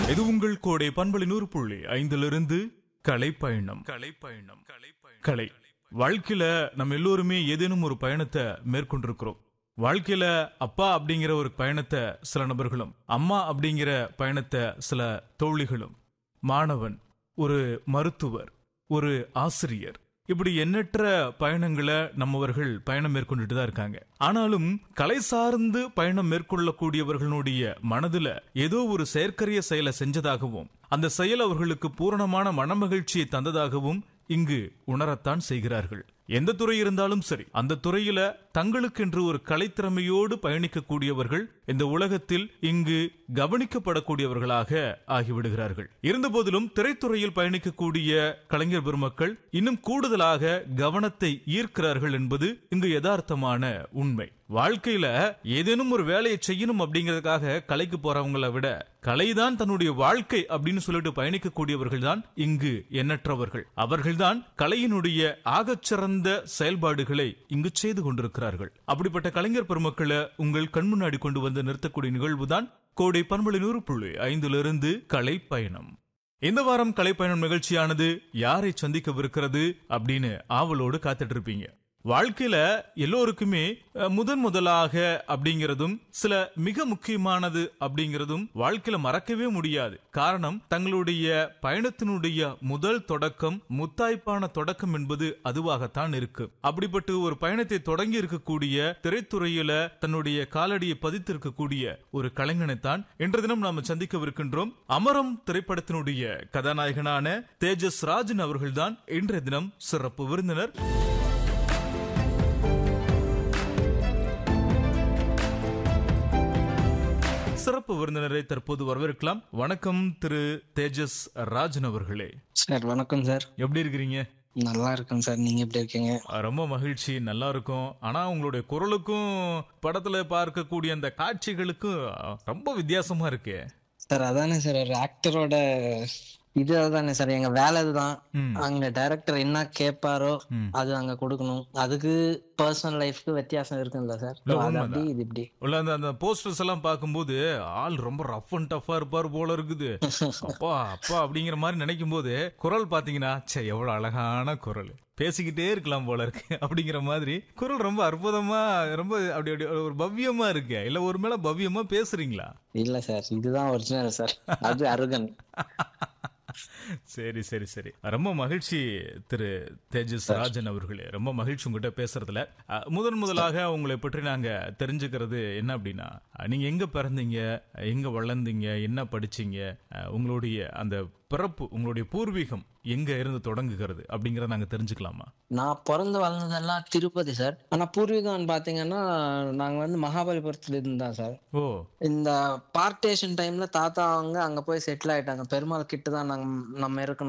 இது உங்கள் கோடை பண்பலி நூறு புள்ளி ஐந்திலிருந்து கலை பயணம் கலை பயணம் கலை கலை வாழ்க்கையில நம்ம எல்லோருமே ஏதேனும் ஒரு பயணத்தை மேற்கொண்டிருக்கிறோம் வாழ்க்கையில அப்பா அப்படிங்கிற ஒரு பயணத்தை சில நபர்களும் அம்மா அப்படிங்கிற பயணத்தை சில தோழிகளும் மாணவன் ஒரு மருத்துவர் ஒரு ஆசிரியர் இப்படி எண்ணற்ற பயணங்களை நம்மவர்கள் பயணம் மேற்கொண்டுட்டு தான் இருக்காங்க ஆனாலும் கலை சார்ந்து பயணம் மேற்கொள்ளக்கூடியவர்களுடைய மனதுல ஏதோ ஒரு செயற்கரிய செயலை செஞ்சதாகவும் அந்த செயல் அவர்களுக்கு பூரணமான மனமகிழ்ச்சியை தந்ததாகவும் இங்கு உணரத்தான் செய்கிறார்கள் எந்த துறை இருந்தாலும் சரி அந்த துறையில தங்களுக்கென்று ஒரு கலைத்திறமையோடு பயணிக்கக்கூடியவர்கள் இந்த உலகத்தில் இங்கு கவனிக்கப்படக்கூடியவர்களாக ஆகிவிடுகிறார்கள் இருந்தபோதிலும் திரைத்துறையில் பயணிக்கக்கூடிய கலைஞர் பெருமக்கள் இன்னும் கூடுதலாக கவனத்தை ஈர்க்கிறார்கள் என்பது இங்கு யதார்த்தமான உண்மை வாழ்க்கையில ஏதேனும் ஒரு வேலையை செய்யணும் அப்படிங்கறதுக்காக கலைக்கு போறவங்களை விட கலைதான் தன்னுடைய வாழ்க்கை அப்படின்னு சொல்லிட்டு பயணிக்கக்கூடியவர்கள் தான் இங்கு எண்ணற்றவர்கள் அவர்கள்தான் கலையினுடைய ஆகச்சிறந்த செயல்பாடுகளை இங்கு செய்து கொண்டிருக்கிறார்கள் அப்படிப்பட்ட கலைஞர் பெருமக்களை உங்கள் கண் முன்னாடி கொண்டு வந்து நிறுத்தக்கூடிய நிகழ்வுதான் கோடை பண்பலை நூறு புள்ளி ஐந்திலிருந்து கலை பயணம் இந்த வாரம் கலைப்பயணம் நிகழ்ச்சியானது யாரை சந்திக்கவிருக்கிறது அப்படின்னு ஆவலோடு காத்துட்டு இருப்பீங்க வாழ்க்கையில எல்லோருக்குமே அஹ், முதன் முதலாக அப்படிங்கிறதும் சில மிக முக்கியமானது அப்படிங்கிறதும் வாழ்க்கையில மறக்கவே முடியாது காரணம் தங்களுடைய பயணத்தினுடைய முதல் தொடக்கம் முத்தாய்ப்பான தொடக்கம் என்பது அதுவாகத்தான் இருக்கு அப்படிப்பட்ட ஒரு பயணத்தை தொடங்கி இருக்கக்கூடிய திரைத்துறையில தன்னுடைய காலடியை பதித்திருக்கக்கூடிய ஒரு கலைஞனைத்தான் இன்று தினம் நாம சந்திக்கவிருக்கின்றோம் அமரம் திரைப்படத்தினுடைய கதாநாயகனான தேஜஸ் ராஜன் அவர்கள்தான் இன்றைய தினம் சிறப்பு விருந்தினர் சிறப்பு விருந்தினரை தற்போது வரவேற்கலாம் வணக்கம் திரு தேஜஸ் ராஜன் அவர்களே சார் வணக்கம் சார் எப்படி இருக்கிறீங்க நல்லா இருக்கேன் சார் நீங்க எப்படி இருக்கீங்க அஹ், ரொம்ப மகிழ்ச்சி நல்லா இருக்கும் ஆனா உங்களுடைய குரலுக்கும் படத்துல பார்க்கக்கூடிய அந்த காட்சிகளுக்கும் அஹ், ரொம்ப வித்தியாசமா இருக்கே சார் அதானே சார் ஒரு ஆக்டரோட இது அதானே சார் எங்க வேலை இதுதான் ம். அங்க டைரக்டர் என்ன கேட்பாரோ ம். அது அங்க கொடுக்கணும் அதுக்கு பர்சனல் லைஃப்க்கு வித்தியாசம் இருக்குல்ல சார் இல்ல, அது உண்மைதான். அப்படி இது இப்படி உள்ள அந்த அந்த போஸ்டர்ஸ் எல்லாம் பார்க்கும்போது ஆள் ரொம்ப ரஃப் அண்ட் டஃபா இருப்பார் போல இருக்குது அப்பா அப்பா அப்படிங்கிற மாதிரி நினைக்கும் போது குரல் பாத்தீங்கன்னா ச்சே எவ்வளவு அழகான குரல் பேசிக்கிட்டே இருக்கலாம் போல இருக்கு அப்படிங்கிற மாதிரி குரல் ரொம்ப அற்புதமா ரொம்ப அப்படி அப்படி ஒரு பவ்யமா இருக்கு இல்ல ஒரு மேல பவ்யமா பேசுறீங்களா இல்ல சார் இதுதான் ஒரிஜினல் சார் அது அருகன் சரி சரி சரி ரொம்ப மகிழ்ச்சி திரு தேஜஸ் ராஜன் அவர்களே ரொம்ப மகிழ்ச்சி உங்ககிட்ட பேசுறதுல அஹ், முதன் முதலாக உங்களை பற்றி நாங்க தெரிஞ்சுக்கிறது என்ன அப்படின்னா அஹ், நீங்க எங்க பிறந்தீங்க எங்க வளர்ந்தீங்க என்ன படிச்சீங்க அஹ், உங்களுடைய அந்த பிறப்பு உங்களுடைய பூர்வீகம் எங்க இருந்து தொடங்குகிறது அப்படிங்கறத நாங்க தெரிஞ்சுக்கலாமா நான் பிறந்து வளர்ந்ததெல்லாம் திருப்பதி சார் ஆனா பூர்வீகம் பாத்தீங்கன்னா நாங்க வந்து மகாபலிபுரத்துல இருந்தான் சார் ஓ இந்த பார்ட்டேஷன் டைம்ல தாத்தா அவங்க அங்க போய் செட்டில் ஆயிட்டாங்க பெருமாள் கிட்ட தான் நாங்க நம்ம இருக்கணும்